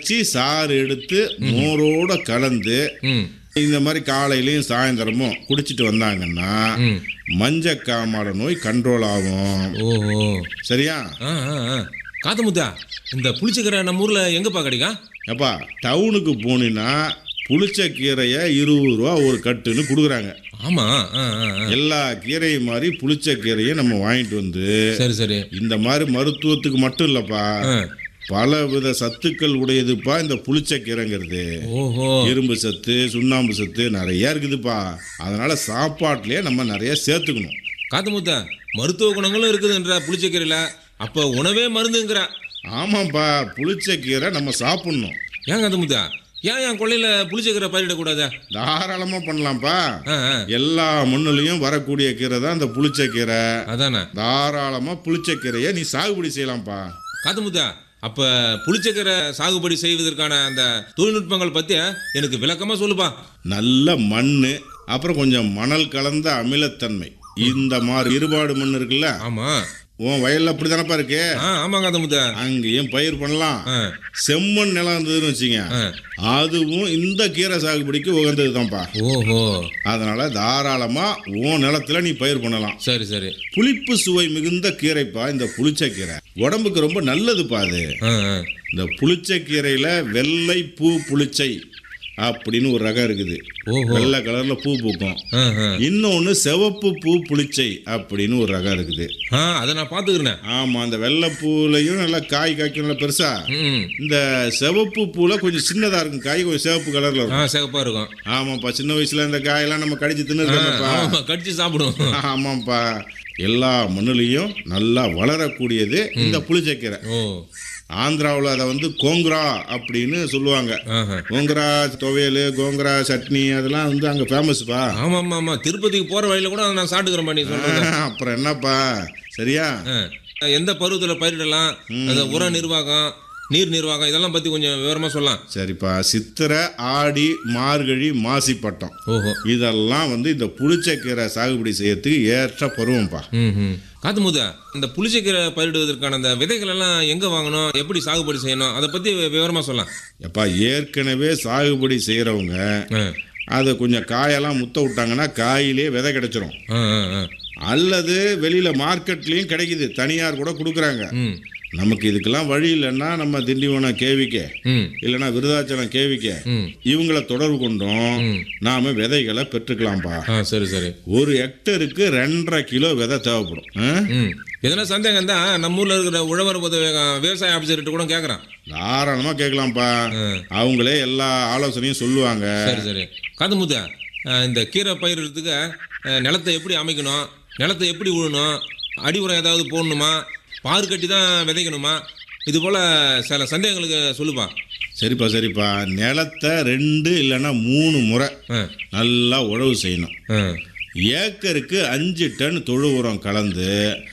அரைச்சி சாறு எடுத்து மோரோட கலந்து ம் இந்த மாதிரி காலையிலயும் சாயந்தரமும் குடிச்சிட்டு வந்தாங்கன்னா ம் மஞ்சக்காமால நோய் கண்ட்ரோல் ஆகும் ஓஹோ சரியா ஆ ஆ ஆ காத்து முத்தா இந்த புளிச்சக்கீரை நம்ம ஊர்ல எங்கப்பா கிடைக்கும் அப்பா டவுனுக்கு போனீங்கன்னா புளிச்ச கீரையை இருபது ரூபா ஒரு கட்டுன்னு கொடுக்குறாங்க ஆமா ஆ ஆ ஆ. எல்லா கீரையும் மாதிரி புளிச்ச கீரையை நம்ம வாங்கிட்டு வந்து சரி சரி இந்த மாதிரி மருத்துவத்துக்கு மட்டும் இல்லப்பா ஆ. பல வித சத்துக்கள் உடையதுப்பா இந்த புளிச்ச கீரைங்கிறது ஓஹோ இரும்பு சத்து சுண்ணாம்பு சத்து நிறைய இருக்குதுப்பா அதனால சாப்பாட்டுலயே நம்ம நிறைய சேர்த்துக்கணும் காத்து முத்தா மருத்துவ குணங்களும் இருக்குதுன்ற புளிச்சக்கீரையில அப்ப உணவே மருந்துங்கிற ஆமாப்பா புளிச்ச கீரை நம்ம சாப்பிடணும் ஏன் காத்து முத்தா ஏன் என் கொள்ளையில புளிச்சக்கீரை பயிரிடக்கூடாதா தாராளமா பண்ணலாம்ப்பா ஆ ஆ எல்லா மண்ணுலயும் வரக்கூடிய கீரை தான் இந்த புளிச்ச கீரை அதானே தாராளமா புளிச்ச கீரையை நீ சாகுபடி செய்யலாம்ப்பா காத்து முத்தா அப்ப புளிச்சக்கீரை சாகுபடி செய்வதற்கான அந்த தொழில்நுட்பங்கள் பத்தி எனக்கு விளக்கமா சொல்லுப்பா நல்ல மண் அப்புறம் கொஞ்சம் மணல் கலந்த அமிலத்தன்மை இந்த மாதிரி இருபாடு மண் இருக்குல்ல ஆமா உன் வயல்ல அப்படிதானப்பா இருக்கு ஆ ஆமா காத்து முத்தா அங்கேயும் பயிர் பண்ணலாம் ஆ செம்மண் நிலம் இருந்ததுன்னு வச்சுங்க ஆ. அதுவும் இந்த கீரை சாகுபடிக்கு உகந்தது தான்ப்பா ஓஹோ அதனால தாராளமா உன் நிலத்துல நீ பயிர் பண்ணலாம் சரி சரி புளிப்பு சுவை மிகுந்த கீரைப்பா இந்த புளிச்ச கீரை உடம்புக்கு ரொம்ப நல்லதுப்பா அது ஆ ஆ இந்த புளிச்ச கீரையில வெள்ளை பூ புளிச்சை அப்படின்னு ஒரு ரகம் இருக்குது ஓஹோ வெள்ளை கலர்ல பூ பூக்கும் ஆ ஆ இன்னொன்னு சிவப்பு பூ புளிச்சை அப்படின்னு ஒரு ரகம் இருக்குது ஆ அதை நான் பார்த்துக்கிறேன் ஆமா அந்த வெள்ளை பூலையும் நல்லா காய் காய்க்கும் நல்லா பெருசா ம் இந்த சிவப்பு பூல கொஞ்சம் சின்னதா இருக்கும் காய் கொஞ்சம் சிவப்பு கலர்ல ஆ இருக்கும் சிகப்பா இருக்கும் ஆமாப்பா சின்ன வயசுல இந்த காயெல்லாம் நம்ம கடிச்சு தின்னுருக்கோம்ப்பா ஆமா கடிச்சு சாப்பிடும் ஆமாப்பா எல்லா மண்ணுலையும் நல்லா வளரக்கூடியது இந்த புளிச்சக்கீரை ஓ ஆந்திராவில் அதை வந்து கோங்குரா அப்படின்னு சொல்லுவாங்க ஆஹா கோங்குரா துவையல் கோங்குரா சட்னி அதெல்லாம் வந்து அங்கே ஃபேமஸ்ப்பா ஆமா ஆமா ஆமா திருப்பதிக்கு போற வழியில கூட அதை நான் சாப்பிட்டுக்கிறேன் நீ சொல்றது அப்புறம் என்னப்பா சரியா ஆ. எந்த பருவத்துல பயிரிடலாம் அந்த உர நிர்வாகம் நீர் நிர்வாகம் இதெல்லாம் பத்தி கொஞ்சம் விவரமா சொல்லலாம் சரிப்பா சித்திரை ஆடி மார்கழி மாசிப்பட்டம் ஓஹோ இதெல்லாம் வந்து இந்த புளிச்சக்கீரை சாகுபடி செய்யறதுக்கு ஏற்ற பருவம்ப்பா ம் ம் காத்து முத இந்த புளிச்சக்கீரை பயிரிடுவதற்கான அந்த விதைகள் எல்லாம் எங்க வாங்கணும் எப்படி சாகுபடி செய்யணும் அதை பத்தி வி- விவரமா சொல்லலாம் எப்பா ஏற்கனவே சாகுபடி செய்கிறவங்க ஆ. அதை கொஞ்சம் காயெல்லாம் முத்த விட்டாங்கன்னா காயிலே விதை கிடைச்சிரும் ஆ, ஆ, ஆ. அல்லது வெளியில மார்க்கெட்லயும் கிடைக்குது தனியார் கூட கொடுக்குறாங்க ம் நமக்கு இதுக்கெல்லாம் வழி இல்லைன்னா நம்ம திண்டிவனம் கேவிக்க ம் இல்லைன்னா விருதாச்சலம் கேவிக்க ம் இவங்கள தொடர்பு கொண்டோம் ம். நாம விதைகளை பெற்றுக்கலாம்ப்பா ஆ சரி சரி ஒரு ஹெக்டருக்கு ரெண்டரை கிலோ விதை தேவைப்படும் ஆ? ம் எதனா சந்தேகம் தான் நம்ம ஊர்ல இருக்கிற உழவர் உதவி விவசாய ஆஃபீஸர்கிட்ட கூட கேட்குறான் தாராளமா கேட்கலாம்ப்பா ஆ. அவங்களே எல்லா ஆலோசனையும் சொல்லுவாங்க சரி சரி காது முத்த இந்த கீரை பயிரிடுறதுக்கு அஹ், நிலத்தை எப்படி அமைக்கணும் நிலத்தை எப்படி உழணும் அடி உரம் ஏதாவது போடணுமா பாரு கட்டி தான் விதைக்கணுமா இது போல சில சந்தேகங்களுக்கு சொல்லுப்பா சரிப்பா சரிப்பா நிலத்தை ரெண்டு இல்லைன்னா மூணு முறை ஆ நல்லா உழவு செய்யணும் ஆ ஏக்கருக்கு அஞ்சு டன் தொழு உரம் கலந்து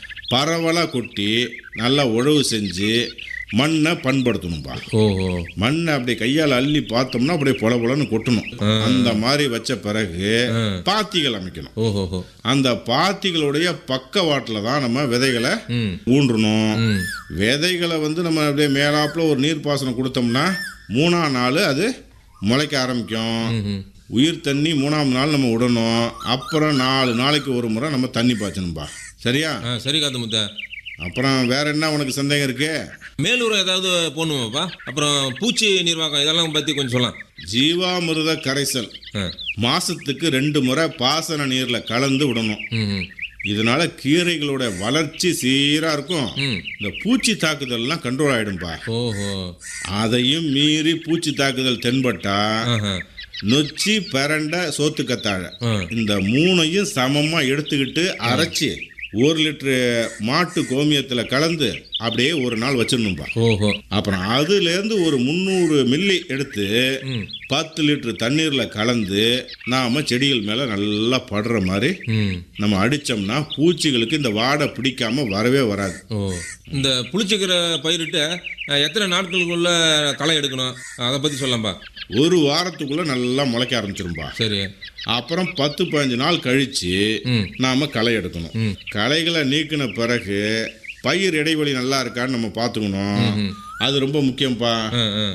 பரவலாக கொட்டி நல்லா உழவு செஞ்சு மண்ணை பண்படுத்தணும்பா ஓஹோ மண்ணை அப்படியே கையால் அள்ளி பார்த்தோம்னா அப்படியே பொல பொலன்னு கொட்டணும் அந்த மாதிரி வச்ச பிறகு பாத்திகள் அமைக்கணும் ஓஹோஹோ அந்த பாத்திகளுடைய பக்கவாட்டில் தான் நம்ம விதைகளை ம் ஊன்றணும் ம் விதைகளை வந்து நம்ம அப்படியே மேலாப்புல ஒரு நீர்ப்பாசனம் கொடுத்தோம்னா மூணாம் நாள் அது முளைக்க ஆரம்பிக்கும் ம் உயிர் தண்ணி மூணாம் நாள் நம்ம விடணும் அப்புறம் நாலு நாளைக்கு ஒரு முறை நம்ம தண்ணி பாய்ச்சணும்பா சரியா ஆ சரி காத்து முத்த அப்புறம் வேற என்ன உனக்கு சந்தேகம் இருக்கு மேலுரம் ஏதாவது போடணுமாப்பா அப்புறம் பூச்சி நிர்வாகம் இதெல்லாம் பற்றி கொஞ்சம் சொல்லலாம் ஜீவாமிர்த கரைசல் ஆ மாசத்துக்கு ரெண்டு முறை பாசன நீர்ல கலந்து விடணும் ம் ம் இதனால கீரைகளோட வளர்ச்சி சீரா இருக்கும் ம் இந்த பூச்சி தாக்குதல்லாம் கண்ட்ரோல் ஆயிடும்பா ஓஹோ அதையும் மீறி பூச்சி தாக்குதல் தென்பட்டா ஆஹா நொச்சி பரண்ட சோத்துக்கத்தாழை ஆ இந்த மூணையும் சமமா எடுத்துக்கிட்டு அரைச்சி ஒரு லிட்டரு மாட்டு கோமியத்துல கலந்து அப்படியே ஒரு நாள் வச்சிடணும்பா ஓஹோ அப்புறம் அதுலேருந்து ஒரு முந்நூறு மில்லி எடுத்து ம் பத்து லிட்டர் தண்ணீர்ல கலந்து நாம செடிகள் மேல நல்லா படுற மாதிரி ம் நம்ம அடிச்சோம்னா பூச்சிகளுக்கு இந்த வாடை பிடிக்காம வரவே வராது ஓ இந்த புளிச்சக்கீரை பயிரிட்டு அஹ், எத்தனை நாட்களுக்குள்ள களை எடுக்கணும் அதை பற்றி சொல்லலாம்பா ஒரு வாரத்துக்குள்ள நல்லா முளைக்க ஆரம்பிச்சிரும்பா சரி அப்புறம் பத்து பதினஞ்சு நாள் கழிச்சு ம் நாம களை எடுக்கணும் ம் களைகளை நீக்கின பிறகு பயிர் இடைவெளி நல்லா இருக்கான்னு நம்ம பார்த்துக்கணும் ம் அது ரொம்ப முக்கியம்ப்பா ஆ ஆ